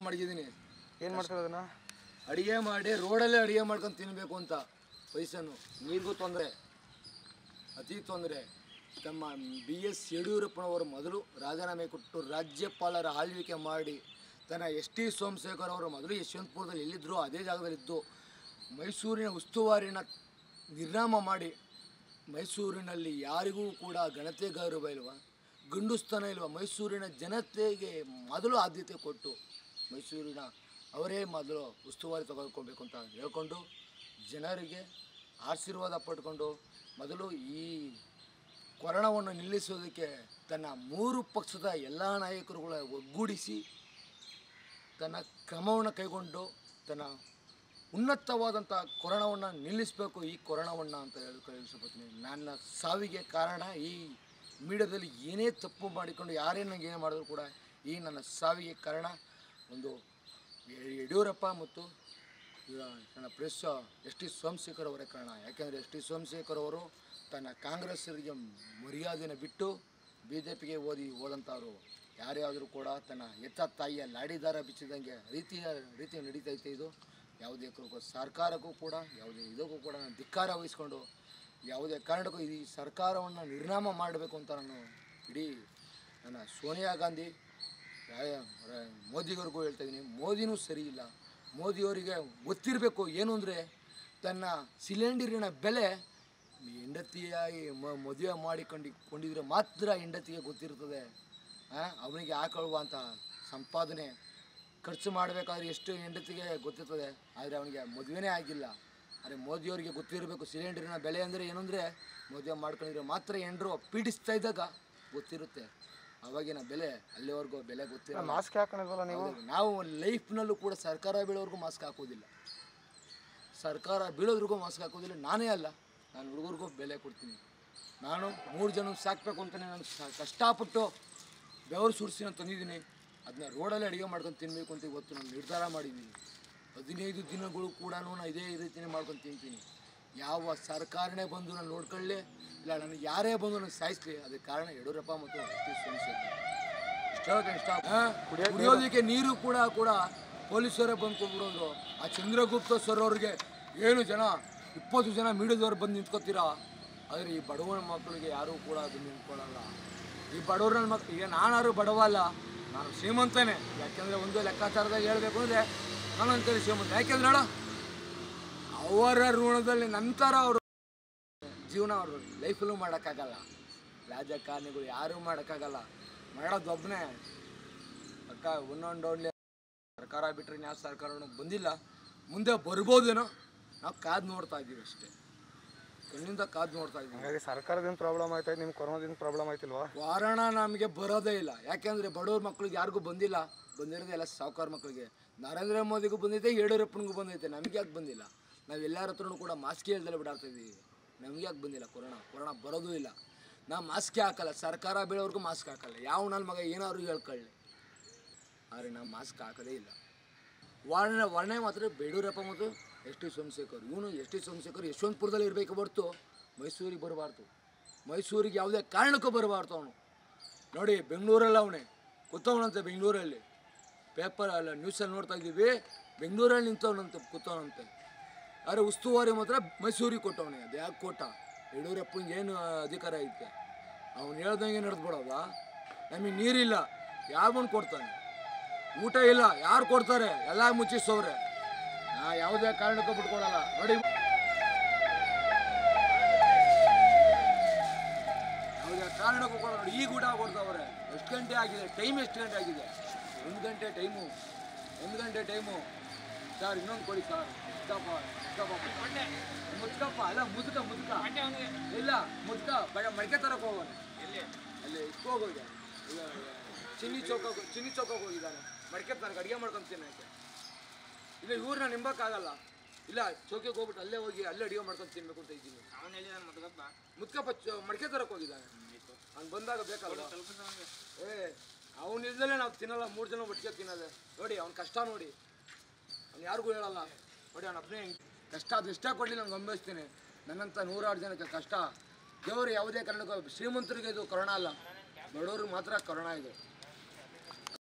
ಮಾಡಿದ್ದೀನಿ ಏನು ಮಾಡ್ತಾರೆ ಅದನ್ನ ಅಡಿಗೆ ಮಾಡಿ ರೋಡಲ್ಲೇ ಅಡಿಗೆ ಮಾಡ್ಕೊಂಡು ತಿನ್ನಬೇಕು ಅಂತ ಪೈಸನು ನೀರಿಗೂ ತೊಂದರೆ ಅತಿ ತೊಂದರೆ ತಮ್ಮ ಬಿ ಎಸ್ ಯಡಿಯೂರಪ್ಪನವರು ಮೊದಲು ರಾಜೀನಾಮೆ ಕೊಟ್ಟು ರಾಜ್ಯಪಾಲರ ಆಳ್ವಿಕೆ ಮಾಡಿ ತನ್ನ ಎಸ್ ಟಿ ಸೋಮಶೇಖರ್ ಅವರು ಮೊದಲು ಯಶವಂತಪುರದಲ್ಲಿ ಎಲ್ಲಿದ್ದರು ಅದೇ ಜಾಗದಲ್ಲಿದ್ದು ಮೈಸೂರಿನ ಉಸ್ತುವಾರಿನ ನಿರ್ನಾಮ ಮಾಡಿ ಮೈಸೂರಿನಲ್ಲಿ ಯಾರಿಗೂ ಕೂಡ ಘನತೆ ಗೌರವ ಇಲ್ವಾ ಗಂಡುಸ್ತನ ಇಲ್ವಾ ಮೈಸೂರಿನ ಜನತೆಗೆ ಮೊದಲು ಆದ್ಯತೆ ಕೊಟ್ಟು ಮೈಸೂರಿನ ಅವರೇ ಮೊದಲು ಉಸ್ತುವಾರಿ ತೆಗೆದುಕೊಳ್ಬೇಕು ಅಂತ ಹೇಳ್ಕೊಂಡು ಜನರಿಗೆ ಆಶೀರ್ವಾದ ಪಡ್ಕೊಂಡು ಮೊದಲು ಈ ಕೊರೋನಾವನ್ನು ನಿಲ್ಲಿಸೋದಕ್ಕೆ ತನ್ನ ಮೂರು ಪಕ್ಷದ ಎಲ್ಲ ನಾಯಕರುಗಳ ಒಗ್ಗೂಡಿಸಿ ತನ್ನ ಕ್ರಮವನ್ನು ಕೈಗೊಂಡು ತನ್ನ ಉನ್ನತವಾದಂಥ ಕೊರೋನಾವನ್ನು ನಿಲ್ಲಿಸಬೇಕು ಈ ಕೊರೋನಾವನ್ನು ಅಂತ ಹೇಳ್ಕೊಂಡು ಇಷ್ಟಪಡ್ತೀನಿ ನನ್ನ ಸಾವಿಗೆ ಕಾರಣ ಈ ಮೀಡಿಯಾದಲ್ಲಿ ಏನೇ ತಪ್ಪು ಮಾಡಿಕೊಂಡು ಯಾರೇ ನನಗೆ ಏನು ಮಾಡಿದ್ರು ಕೂಡ ಈ ನನ್ನ ಸಾವಿಗೆ ಕಾರಣ ಒಂದು ಯ- ಯಡಿಯೂರಪ್ಪ ಮತ್ತು ಈಗ ನನ್ನ ಪ್ರೆಸ್ ಎಸ್ ಟಿ ಸೋಮಶೇಖರ್ ಅವರೇ ಕಾರಣ ಯಾಕೆಂದರೆ ಎಸ್ ಟಿ ಸೋಮಶೇಖರ್ ಅವರು ತನ್ನ ಕಾಂಗ್ರೆಸ್ಸರಿಗೆ ಮರ್ಯಾದೆನ ಬಿಟ್ಟು ಬಿ ಜೆ ಪಿಗೆ ಓದಿ ಹೋದಂಥವ್ರು ಯಾರೇ ಆದರೂ ಕೂಡ ತನ್ನ ಎತ್ತ ತಾಯಿಯ ಲಾಡಿದಾರ ಬಿಚ್ಚಿದಂಗೆ ರೀತಿಯ ರೀತಿ ನಡೀತೈತೆ ಇದು ಯಾವುದೇ ಕ- ಸರ್ಕಾರಕ್ಕೂ ಕೂಡ ಯಾವುದೇ ಇದಕ್ಕೂ ಕೂಡ ನಾನು ಧಿಕ್ಕಾರ ವಹಿಸ್ಕೊಂಡು ಯಾವುದೇ ಕಾರಣಕ್ಕೂ ಈ ಸರ್ಕಾರವನ್ನು ನಿರ್ನಾಮ ಮಾಡಬೇಕು ಅಂತ ನಾನು ಇಡೀ ನನ್ನ ಸೋನಿಯಾ ಗಾಂಧಿ ರಾ- ರಾ- ಮೋದಿಗವ್ರಿಗೂ ಹೇಳ್ತಾ ಇದ್ದೀನಿ ಮೋದಿನೂ ಸರಿ ಇಲ್ಲ ಮೋದಿಯವರಿಗೆ ಗೊತ್ತಿರಬೇಕು ಏನು ಅಂದರೆ ತನ್ನ ಸಿಲಿಂಡರಿನ ಬೆಲೆ ಹೆಂಡತಿಯಾಗಿ ಮ ಮದುವೆ ಮಾಡಿಕೊಂಡು ಕೊಂಡಿದ್ರೆ ಮಾತ್ರ ಹೆಂಡತಿಗೆ ಗೊತ್ತಿರ್ತದೆ ಆ, ಅವನಿಗೆ ಹಾಕೊಳ್ಳುವಂಥ ಸಂಪಾದನೆ ಖರ್ಚು ಮಾಡಬೇಕಾದ್ರೆ ಎಷ್ಟು ಹೆಂಡತಿಗೆ ಗೊತ್ತಿರ್ತದೆ ಆದರೆ ಅವನಿಗೆ ಮದುವೆನೇ ಆಗಿಲ್ಲ ಆದರೆ ಮೋದಿಯವರಿಗೆ ಗೊತ್ತಿರಬೇಕು ಸಿಲಿಂಡರಿನ ಬೆಲೆ ಅಂದರೆ ಏನಂದರೆ ಮದುವೆ ಮಾಡ್ಕೊಂಡಿದ್ರೆ ಮಾತ್ರ ಹೆಂಡರು ಪೀಡಿಸ್ತಾ ಇದ್ದಾಗ ಗೊತ್ತಿರುತ್ತೆ ಅವಾಗಿನ ಬೆಲೆ ಅಲ್ಲಿವರೆಗೂ ಬೆಲೆ ಗೊತ್ತಿರಲ್ಲ ಮಾಸ್ಕ್ ಹಾಕೊಂಡಿದ್ವಲ್ಲ ನೀವು ಹೌದು. ನಾವು ಲೈಫ್ನಲ್ಲೂ ಕೂಡ ಸರ್ಕಾರ ಬೀಳೋರ್ಗೂ ಮಾಸ್ಕ್ ಹಾಕೋದಿಲ್ಲ ಸರ್ಕಾರ ಬೀಳೋದ್ರಿಗೂ ಮಾಸ್ಕ್ ಹಾಕೋದಿಲ್ಲ ನಾನೇ ಅಲ್ಲ ನಾನು ಹುಡುಗರಿಗೂ ಬೆಲೆ ಕೊಡ್ತೀನಿ ನಾನು ಮೂರು ಜನ ಸಾಕಬೇಕು ಅಂತಲೇ ನಾನು ಸ- ಕಷ್ಟಪಟ್ಟು ಬೆವರು ಸುರಿಸಿ ನಾನು ತಂದಿದ್ದೀನಿ ಅದನ್ನ ರೋಡಲ್ಲಿ ಅಡುಗೆ ಮಾಡ್ಕೊಂಡು ತಿನ್ನಬೇಕು ಅಂತ ಇವತ್ತು ನಾನು ನಿರ್ಧಾರ ಮಾಡಿದ್ದೀನಿ ಹದಿನೈದು ದಿನಗಳು ಕೂಡ ನಾನು ಇದೇ ರೀತಿನೇ ಮಾಡ್ಕೊಂಡು ತಿಂತೀನಿ ಯಾವ ಸರ್ಕಾರನೇ ಬಂದು ನಾನು ನೋಡ್ಕೊಳ್ಳಿ ಇಲ್ಲ ನನಗೆ ಯಾರೇ ಬಂದು ನನಗೆ ಸಾಯಿಸ್ಲಿ ಅದಕ್ಕೆ ಕಾರಣ ಯಡಿಯೂರಪ್ಪ ಮತ್ತು ಎಸ್ ಟಿ ಸೋಮಶೇಖರ್ ಇಷ್ಟ ಇಷ್ಟ ಕುಡಿಯೋದಕ್ಕೆ ನೀರು ಕೂಡ ಕೂಡ ಪೊಲೀಸರೇ ಬಂದು ಕೊಟ್ಬಿಡೋದು ಆ ಚಂದ್ರಗುಪ್ತ ಸರ್ ಅವ್ರಿಗೆ ಏನು ಜನ ಇಪ್ಪತ್ತು ಜನ ಮೀಡಿಯಾದವ್ರು ಬಂದು ನಿಂತ್ಕೋತೀರಾ ಆದರೆ ಈ ಬಡವನ ಮಕ್ಕಳಿಗೆ ಯಾರೂ ಕೂಡ ಅದು ನಿಂತ್ಕೊಳ್ಳಲ್ಲ ಈ ಬಡವ್ರ ಮಕ್ಕಳು ಈಗ ನಾನಾರು ಬಡವ ಅಲ್ಲ ನಾನು ಶ್ರೀಮಂತನೇ ಯಾಕೆಂದರೆ ಒಂದು ಲೆಕ್ಕಾಚಾರದಾಗ ಹೇಳಬೇಕು ಅಂದರೆ ನಾನು ಅಂತೇಳಿ ಶ್ರೀಮಂತ ಯಾಕೆಂದ್ರೆ ನೋಡ ಅವರ ಋಣದಲ್ಲಿ ನಂತರ ಅವರು ಜೀವನ ಅವರು ಲೈಫಲ್ಲೂ ಮಾಡೋಕ್ಕಾಗಲ್ಲ ರಾಜಕಾರಣಿಗಳು ಯಾರೂ ಮಾಡೋಕ್ಕಾಗಲ್ಲ ಮಾಡೋದೊಬ್ಬನೇ ಅಕ್ಕ ಒಂದೊಂದು ಒಳ್ಳೆ ಸರ್ಕಾರ ಬಿಟ್ಟರೆ ಯಾವ ಸರ್ಕಾರನೂ ಬಂದಿಲ್ಲ ಮುಂದೆ ಬರ್ಬೋದೇನೋ ನಾವು ಕಾದು ನೋಡ್ತಾ ಇದ್ದೀವಿ ಅಷ್ಟೇ ಕಣ್ಣಿಂದ ಕಾದು ನೋಡ್ತಾ ಇದ್ದೀವಿ ಹಾಗಾಗಿ ಸರ್ಕಾರದಿಂದ ಪ್ರಾಬ್ಲಮ್ ಆಯ್ತಾಯ್ತು ನಿಮ್ಗೆ ಕೊರೋನಾದಿಂದ ಪ್ರಾಬ್ಲಮ್ ಆಯ್ತಿಲ್ವಾ ವಾರಣ ನಮಗೆ ಬರೋದೇ ಇಲ್ಲ ಯಾಕೆಂದರೆ ಬಡವ್ರ ಮಕ್ಳಿಗೆ ಯಾರಿಗೂ ಬಂದಿಲ್ಲ ಬಂದಿರೋದೇ ಎಲ್ಲ ಸಾವುಕಾರ ಮಕ್ಕಳಿಗೆ ನರೇಂದ್ರ ಮೋದಿಗೂ ಬಂದೈತೆ ಯಡಿಯೂರಪ್ಪನಿಗೂ ಬಂದೈತೆ ನಮಗೆ ಯಾಕೆ ಬಂದಿಲ್ಲ ನಾವು ಎಲ್ಲರ ಹತ್ರನೂ ಕೂಡ ಮಾಸ್ಕ್ ಹೇಳ್ದಲ್ಲೇ ಬಿಡಾಡ್ತಾ ಇದ್ದೀವಿ ನಮಗೆ ಯಾಕೆ ಬಂದಿಲ್ಲ ಕೊರೋನಾ ಕೊರೋನಾ ಬರೋದೂ ಇಲ್ಲ ನಾವು ಮಾಸ್ಕೇ ಹಾಕಲ್ಲ ಸರ್ಕಾರ ಬೀಳೋರ್ಗೂ ಮಾಸ್ಕ್ ಹಾಕಲ್ಲ ಯಾವ ನನ್ನ ಮಗ ಏನಾದ್ರು ಹೇಳ್ಕೊಳ್ಳಿ ಆದರೆ ನಾವು ಮಾಸ್ಕ್ ಹಾಕೋದೇ ಇಲ್ಲ ವರ್ಣ ವರ್ಣೆ ಮಾತ್ರ ಯಡಿಯೂರಪ್ಪ ಮತ್ತು ಎಸ್ ಟಿ ಸೋಮಶೇಖರ್ ಇವನು ಎಸ್ ಟಿ ಸೋಮಶೇಖರ್ ಯಶವಂತಪುರದಲ್ಲಿ ಇರಬೇಕು ಹೊರತು ಮೈಸೂರಿಗೆ ಬರಬಾರ್ದು ಮೈಸೂರಿಗೆ ಯಾವುದೇ ಕಾರಣಕ್ಕೂ ಬರಬಾರ್ದು ಅವನು ನೋಡಿ ಬೆಂಗಳೂರಲ್ಲಿ ಅವನೇ ಕೂತವನಂತೆ ಬೆಂಗಳೂರಲ್ಲಿ ಪೇಪರ್ ಅಲ್ಲ ನ್ಯೂಸಲ್ಲಿ ನೋಡ್ತಾ ಇದ್ದೀವಿ ಬೆಂಗಳೂರಲ್ಲಿ ನಿಂತವನಂತೆ ಕೂತವನಂತೆ ಆದರೆ ಉಸ್ತುವಾರಿ ಮಾತ್ರ ಮೈಸೂರಿಗೆ ಕೊಟ್ಟವನೇ ಅದು ಯಾಕೆ ಕೊಟ್ಟ ಯಡಿಯೂರಪ್ಪನಿಗೆ ಏನು ಅಧಿಕಾರ ಐತೆ ಅವ್ನು ಹೇಳ್ದಂಗೆ ನಡೆದ್ಬಿಡೋದ ನಮಗೆ ನೀರಿಲ್ಲ ಯಾವನು ಕೊಡ್ತಾನೆ ಊಟ ಇಲ್ಲ ಯಾರು ಕೊಡ್ತಾರೆ ಎಲ್ಲ ಮುಚ್ಚಿಸೋವ್ರೆ ನಾ ಯಾವುದೇ ಕಾರಣಕ್ಕೂ ಬಿಟ್ಕೊಡಲ್ಲ ನೋಡಿ ಯಾವುದೇ ಕಾರಣಕ್ಕೂ ಕೂಡ ನೋಡಿ ಈಗ ಊಟ ಕೊಡ್ತಾವ್ರೆ ಎಷ್ಟು ಗಂಟೆ ಆಗಿದೆ ಟೈಮ್ ಎಷ್ಟು ಗಂಟೆ ಆಗಿದೆ ಒಂದು ಗಂಟೆ ಟೈಮು ಒಂದು ಗಂಟೆ ಟೈಮು ಸರ್ ಇನ್ನೊಂದು ಕೊಡಿ ಸರ್ ಮುದ್ಕಪ್ಪ ಮುದ್ಕಪ್ಪ ಮುದ್ಕಪ್ಪ ಅಲ್ಲ ಮುದುಕ ಮುದುಕ ಇಲ್ಲ ಮುದ್ಕ ಬಡ ಮಡಿಕೆ ತರಕ್ಕೆ ಹೋಗೋಣ ಅಲ್ಲಿ ಹೋಗೋದು ಚಿನ್ನಿ ಚೌಕ ಚಿನ್ನಿ ಚೌಕಕ್ಕೆ ಹೋಗಿದ್ದಾನೆ ಮಡಿಕೆ ತರಕ್ಕೆ ಅಡುಗೆ ಮಾಡ್ಕೊಂಡು ತಿನ್ನಕ್ಕೆ ಇಲ್ಲ ಇವ್ರನ್ನ ನಿಂಬಕ್ಕಾಗಲ್ಲ ಇಲ್ಲ ಚೌಕಿಗೆ ಹೋಗ್ಬಿಟ್ಟು ಅಲ್ಲೇ ಹೋಗಿ ಅಲ್ಲೇ ಅಡುಗೆ ಮಾಡ್ಕೊಂಡು ತಿನ್ಬೇಕು ಅಂತ ಇದ್ದೀನಿ ಮುದ್ಕಪ್ಪ ಚ- ಮಡಿಕೆ ತರಕ್ಕೆ ಹೋಗಿದ್ದಾನೆ ಅವ್ನು ಬಂದಾಗ ಬೇಕಲ್ವ ಏ ಅವ್ನು ಇಲ್ದಲೇ ನಾವು ತಿನ್ನಲ್ಲ ಮೂರು ಜನ ಒಟ್ಟಿಗೆ ತಿನ್ನೋದೆ ನೋಡಿ ಅವ್ನ ಕಷ್ಟ ನೋಡಿ ಅವ್ನು ಯಾರಿಗೂ ಹೇಳಲ್ಲ ನೋಡಿ ಅವ್ನ ಅಪ್ಪನೇ ಕಷ್ಟ ಅದೆಷ್ಟೇ ಕೊಡಲಿ ನಾನು ಗಮನಿಸ್ತೀನಿ ನನ್ನಂಥ ನೂರಾರು ಜನಕ್ಕೆ ಕಷ್ಟ ದೇವರು ಯಾವುದೇ ಕಾರಣಕ್ಕೂ ಶ್ರೀಮಂತರಿಗೆ ಇದು ಕೊರೋನಾ ಅಲ್ಲ ಬಡವ್ರಿಗೆ ಮಾತ್ರ ಕೊರೋನಾ ಇದು